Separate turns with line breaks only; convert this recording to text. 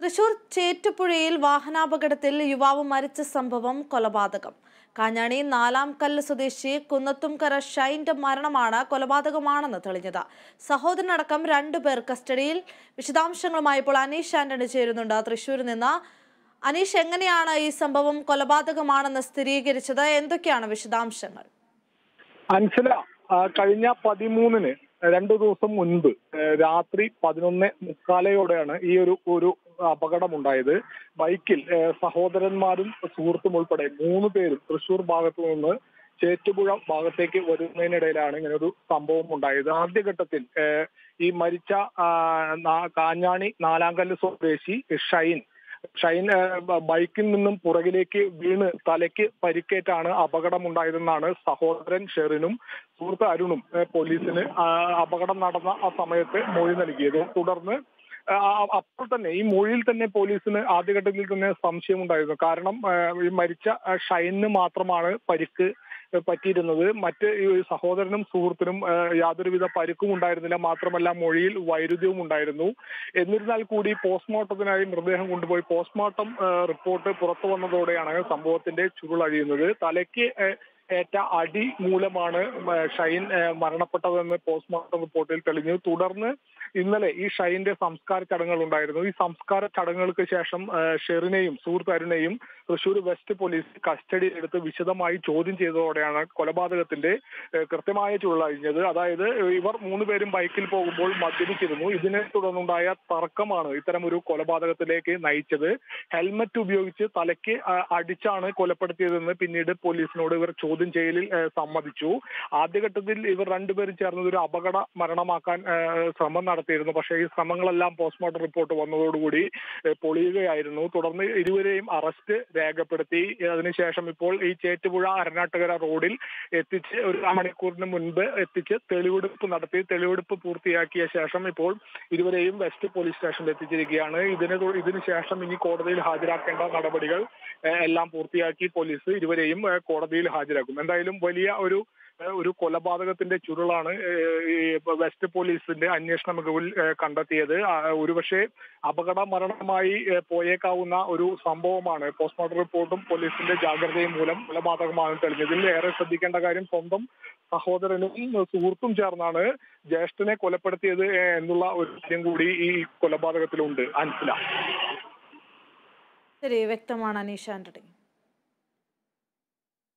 തൃശൂർ ചേറ്റുപുഴയിൽ വാഹനാപകടത്തിൽ യുവാവ് മരിച്ച സംഭവം കൊലപാതകം കാഞ്ഞാണി നാലാം കല്ല് സ്വദേശി കുന്നത്തുംകര ഷൈന്റെ മരണമാണ് കൊലപാതകമാണെന്ന് തെളിഞ്ഞത് സഹോദരനടക്കം രണ്ടുപേർ കസ്റ്റഡിയിൽ വിശദാംശങ്ങളുമായി ഇപ്പോൾ അനീഷ് ആന്റണി ചേരുന്നുണ്ട് തൃശൂരിൽ നിന്ന് അനീഷ് എങ്ങനെയാണ് ഈ സംഭവം കൊലപാതകമാണെന്ന് സ്ഥിരീകരിച്ചത് എന്തൊക്കെയാണ് വിശദാംശങ്ങൾ
അൻസല ആ, കഴിഞ്ഞ പതിമൂന്നിന് രണ്ടു ദിവസം മുൻപ് ഏ, രാത്രി പതിനൊന്ന് മുക്കാലയോടെയാണ് ഈ ഒരു ഒരു അപകടമുണ്ടായത് ബൈക്കിൽ ഏ, സഹോദരന്മാരും സുഹൃത്തും ഉൾപ്പെടെ മൂന്ന് പേരും തൃശൂർ ഭാഗത്തു നിന്ന് ചേറ്റുപുഴ ഭാഗത്തേക്ക് വരുന്നതിനിടയിലാണ് ഇങ്ങനെ ഒരു സംഭവം ഉണ്ടായത് ആദ്യഘട്ടത്തിൽ ഏ, ഈ മരിച്ച ആ, നാ- കാഞ്ഞാണി നാലാങ്കല്ല് സ്വദേശി ഷൈൻ ഷൈൻ ആ, ബ- ബൈക്കിൽ നിന്നും പുറകിലേക്ക് വീണ് തലയ്ക്ക് പരിക്കേറ്റാണ് അപകടമുണ്ടായതെന്നാണ് സഹോദരൻ ഷെറിനും സുഹൃത്ത് അരുണും ആ, പോലീസിന് ആ, അപകടം നടന്ന ആ സമയത്ത് മൊഴി നൽകിയത് തുടർന്ന് ആ, അപ്പോൾ തന്നെ ഈ മൊഴിയിൽ തന്നെ പോലീസിന് ആദ്യഘട്ടത്തിൽ തന്നെ സംശയമുണ്ടായിരുന്നു കാരണം ആ, ഈ മരിച്ച ആ, ഷൈനിന് മാത്രമാണ് പരിക്ക് പറ്റിയിരുന്നത് മറ്റ് ഈ സഹോദരനും സുഹൃത്തിനും ആ, യാതൊരുവിധ പരിക്കും ഉണ്ടായിരുന്നില്ല മാത്രമല്ല മൊഴിയിൽ വൈരുദ്ധ്യവും ഉണ്ടായിരുന്നു എന്നിരുന്നാൽ കൂടി പോസ്റ്റ്മോർട്ടത്തിനായി മൃതദേഹം കൊണ്ടുപോയി പോസ്റ്റ്മോർട്ടം ആ, റിപ്പോർട്ട് പുറത്തു വന്നതോടെയാണ് സംഭവത്തിന്റെ ചുരുളഴിയുന്നത് തലയ്ക്ക് ആ, ഏറ്റ അടി മൂലമാണ് ആ, ഷൈൻ ആ, മരണപ്പെട്ടതെന്ന് പോസ്റ്റ്മോർട്ടം റിപ്പോർട്ടിൽ തെളിഞ്ഞു തുടർന്ന് ഇന്നലെ ഈ ഷൈന്റെ സംസ്കാര ചടങ്ങുകൾ ഉണ്ടായിരുന്നു ഈ സംസ്കാര ചടങ്ങുകൾക്ക് ശേഷം ആ, ഷെറിനെയും സുഹൃത്ത് അരുണെയും തൃശൂർ വെസ്റ്റ് പോലീസ് കസ്റ്റഡിയിൽ എടുത്ത് വിശദമായി ചോദ്യം ചെയ്തതോടെയാണ് കൊലപാതകത്തിന്റെ ആ, കൃത്യമായ ചുരുളഴിഞ്ഞത് അതായത് ഇവർ മൂന്നുപേരും ബൈക്കിൽ പോകുമ്പോൾ മദ്യപിച്ചിരുന്നു ഇതിനെ തുടർന്നുണ്ടായ തർക്കമാണ് ഇത്തരം ഒരു കൊലപാതകത്തിലേക്ക് നയിച്ചത് ഹെൽമറ്റ് ഉപയോഗിച്ച് തലയ്ക്ക് ആ, അടിച്ചാണ് കൊലപ്പെടുത്തിയതെന്ന് പിന്നീട് പോലീസിനോട് ഇവർ ചോദ്യം ചെയ്യലിൽ ആ, സമ്മതിച്ചു ആദ്യഘട്ടത്തിൽ ഇവർ രണ്ടുപേരും ചേർന്ന് ഒരു അപകട മരണമാക്കാൻ ആ, ശ്രമം നടത്തിയിരുന്നു പക്ഷേ ഈ ശ്രമങ്ങളെല്ലാം പോസ്റ്റ്മോർട്ടം റിപ്പോർട്ട് വന്നതോടുകൂടി ആ, പൊളിയുകയായിരുന്നു തുടർന്ന് ഇരുവരെയും അറസ്റ്റ് രേഖപ്പെടുത്തി അതിനുശേഷം ഇപ്പോൾ ഈ ചേറ്റുപുഴ അരനാട്ടുകര റോഡിൽ എത്തിച്ച് ഒരു മണിക്കൂറിന് മുൻപ് എത്തിച്ച് തെളിവെടുപ്പ് നടത്തി തെളിവെടുപ്പ് പൂർത്തിയാക്കിയ ശേഷം ഇപ്പോൾ ഇരുവരെയും വെസ്റ്റ് പോലീസ് സ്റ്റേഷനിൽ എത്തിച്ചിരിക്കുകയാണ് ഇതിന് തു- ഇതിന് ശേഷം ഇനി കോടതിയിൽ ഹാജരാക്കേണ്ട നടപടികൾ ഏഹ്, എല്ലാം പൂർത്തിയാക്കി പോലീസ് ഇരുവരെയും ഏഹ്, കോടതിയിൽ ഹാജരാക്കും എന്തായാലും വലിയ ഒരു ഏഹ്, ഒരു കൊലപാതകത്തിന്റെ ചുരുളാണ് ഏഹ്, ഈ വെസ്റ്റ് പോലീസിന്റെ അന്വേഷണ മികവിൽ ഏഹ്, കണ്ടെത്തിയത് ആ, ഒരുപക്ഷെ അപകട മരണമായി ഏഹ്, പോയേക്കാവുന്ന ഒരു സംഭവമാണ് പോസ്റ്റ്മോർട്ടം റിപ്പോർട്ടും പോലീസിന്റെ ജാഗ്രതയും മൂലം കൊലപാതകമാണ് തെളിഞ്ഞത് ഇതിൽ ഏറെ ശ്രദ്ധിക്കേണ്ട കാര്യം സ്വന്തം സഹോദരനും സുഹൃത്തും ചേർന്നാണ് ജ്യേഷ്ഠനെ കൊലപ്പെടുത്തിയത് ഏഹ്, എന്നുള്ള ഒരു കാര്യം കൂടി ഈ കൊലപാതകത്തിലുണ്ട് അൻസില
ശരി വ്യക്തമാണ് അനീഷ് ആന്റണി